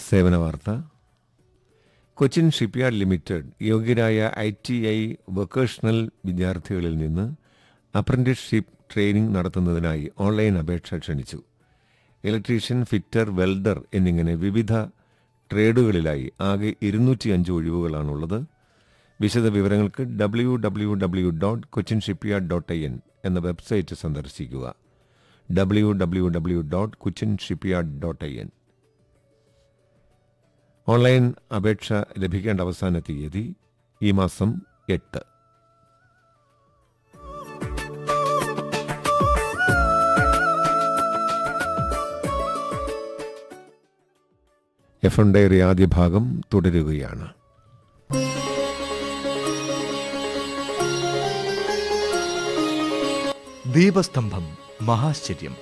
സേവന വാർത്ത Cochin shipyard limited യോഗ്യരായ ഐ ടി ഐ വൊക്കേഷണൽ വിദ്യാർത്ഥികളിൽ നിന്ന് അപ്രന്റീസ്ഷിപ്പ് ട്രെയിനിംഗ് നടത്തുന്നതിനായി ഓൺലൈൻ അപേക്ഷ ക്ഷണിച്ചു ഇലക്ട്രീഷ്യൻ ഫിറ്റർ വെൽഡർ എന്നിങ്ങനെ വിവിധ ട്രേഡുകളിലായി ആകെ ഇരുന്നൂറ്റി അഞ്ച് ഒഴിവുകളാണുള്ളത് വിശദ വിവരങ്ങൾക്ക് W W W dot Cochin shipyard dot I N എന്ന വെബ്സൈറ്റ് സന്ദർശിക്കുക W W W dot Cochin shipyard dot I N online അപേക്ഷ ലഭിക്കേണ്ട അവസാന തീയതി ഈ മാസം എട്ട് എഫ് എം ഡയറി ആദ്യ ഭാഗം തുടരുകയാണ് ദീപസ്തംഭം മഹാശ്ചര്യം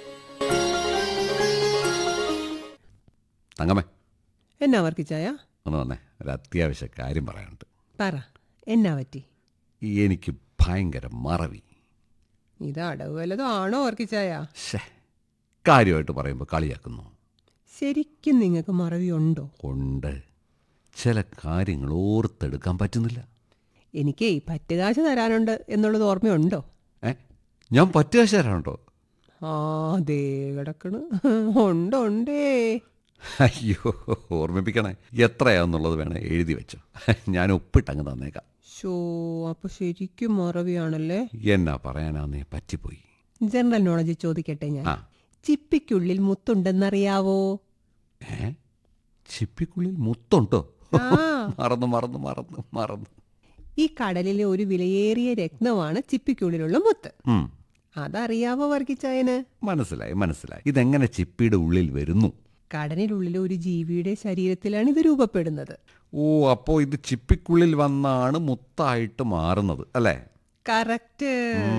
തങ്കമ്മേ എന്നാ വർക്കിച്ചായ ഒന്ന് വന്നേ ഒരു അത്യാവശ്യ കാര്യം പറയാനുണ്ട് പറ എന്നാ പറ്റി എനിക്ക് ഭയങ്കര മറവി ഇത് അടവ് വല്ലതും ആണോ വർക്കിച്ചായ ഷേ കാര്യമായിട്ട് പറയുമ്പോൾ കളിയാക്കുന്നു ശരിക്കും നിങ്ങൾക്ക് മറവി ഉണ്ടോ ഉണ്ട് ചില കാര്യങ്ങൾ ഓർത്തെടുക്കാൻ പറ്റുന്നില്ല എനിക്ക് പറ്റുകാശ് തരാനുണ്ട് എന്നുള്ളത് ഓർമ്മയുണ്ടോ ഏ ഞാൻ പറ്റുകാശാരാണോ ആ ദേ കിടക്കണ് ഉണ്ട് ഉണ്ടേ അയ്യോ ഓർമ്മിപ്പിക്കണേ എത്രയാന്നുള്ളത് വേണേ എഴുതി വെച്ചോ ഞാൻ ഒപ്പിട്ടങ്ങ് തന്നേക്കാം ഷോ അപ്പൊ ശരിക്കും മറവിയാണല്ലേ എന്നാ പറയാനാന്നേ പറ്റിപ്പോയി ജനറൽ നോളജ് ചോദിക്കട്ടെ ഞാൻ ആ ചിപ്പിക്കുള്ളിൽ മുത്തുണ്ടെന്നറിയാവോ ഏ ചിപ്പിക്കുള്ളിൽ മുത്തുണ്ടോ ആ മറന്നു മറന്നു മറന്നു മറന്നു ഈ കടലിലെ ഒരു വിലയേറിയ രത്നമാണ് ചിപ്പിക്കുള്ളിലുള്ള മുത്ത് ഉം അതറിയാവോ വർക്കിച്ചായന് മനസ്സിലായി മനസ്സിലായി ഇതെങ്ങനെ ചിപ്പിയുടെ ഉള്ളിൽ വരുന്നു കടലിനുള്ളിലെ ഒരു ജീവിയുടെ ശരീരത്തിലാണ് ഇത് രൂപപ്പെടുന്നത് ഓ അപ്പോ ഇത് ചിപ്പിക്കുള്ളിൽ വന്നാണ് മുത്തായിട്ട് മാറുന്നത് അല്ലേ കറക്റ്റ്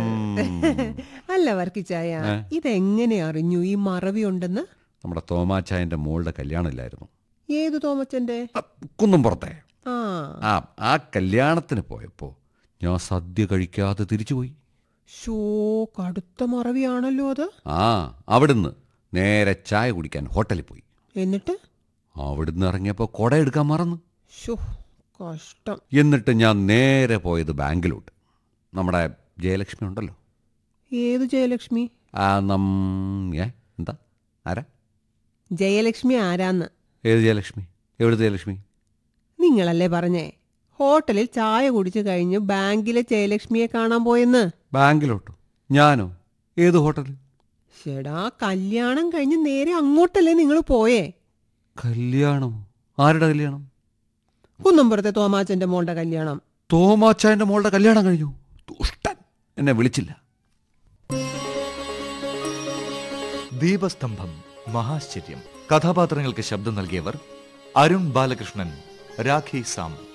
അല്ല വർക്കിച്ചായ ഇതെങ്ങനെ അറിഞ്ഞു ഈ മറവി ഉണ്ടെന്ന് നമ്മുടെ തോമാച്ചായന്റെ മോളുടെ കല്യാണമില്ലായിരുന്നു ഏതു തോമച്ചന്റെ അ, കുന്നും പുറത്തെ ആ ആ ആ കല്യാണത്തിന് പോയപ്പോ ഞാൻ സദ്യ കഴിക്കാതെ തിരിച്ചുപോയി ഷോ കടുത്ത മറവിയാണല്ലോ അത് ആ അവിടുന്ന് നേരെ ചായ കുടിക്കാൻ ഹോട്ടലിൽ പോയി എന്നിട്ട് അവിടുന്ന് ഇറങ്ങിയപ്പോൾ കുട എടുക്കാൻ മറന്നു ഷോ കഷ്ടം എന്നിട്ട് ഞാൻ നേരെ പോയത് ബാങ്കിലോട്ട് നമ്മുടെ ജയലക്ഷ്മി ഉണ്ടല്ലോ ഏതു ജയലക്ഷ്മി ആ നം ഏ എന്താ ആരാ ജയലക്ഷ്മി ആരാന്ന് ഏത് ജയലക്ഷ്മി എവിടുത്തെ ജയലക്ഷ്മി നിങ്ങളല്ലേ പറഞ്ഞേ ഹോട്ടലിൽ ചായ കുടിച്ചു കഴിഞ്ഞ് ബാങ്കിലെ ജയലക്ഷ്മിയെ കാണാൻ പോയെന്ന് ബാങ്കിലോട്ടോ ഞാനോ ഏത് ഹോട്ടൽ ഷെടാ കല്യാണം കഴിഞ്ഞ് നേരെ അങ്ങോട്ടല്ലേ നിങ്ങൾ പോയേ കല്യാണമോ ആരുടെ കല്യാണം കുന്നമ്പുറത്തെ തോമാച്ചന്റെ മോളുടെ കല്യാണം തോമാച്ചായന്റെ മോളുടെ കല്യാണം കഴിഞ്ഞു ദുഷ്ടൻ എന്നെ വിളിച്ചില്ല ദീപസ്തംഭം മഹാശ്ചര്യം കഥാപാത്രങ്ങൾക്ക് ശബ്ദം നൽകിയവർ അരുൺ ബാലകൃഷ്ണൻ രാഖി സാം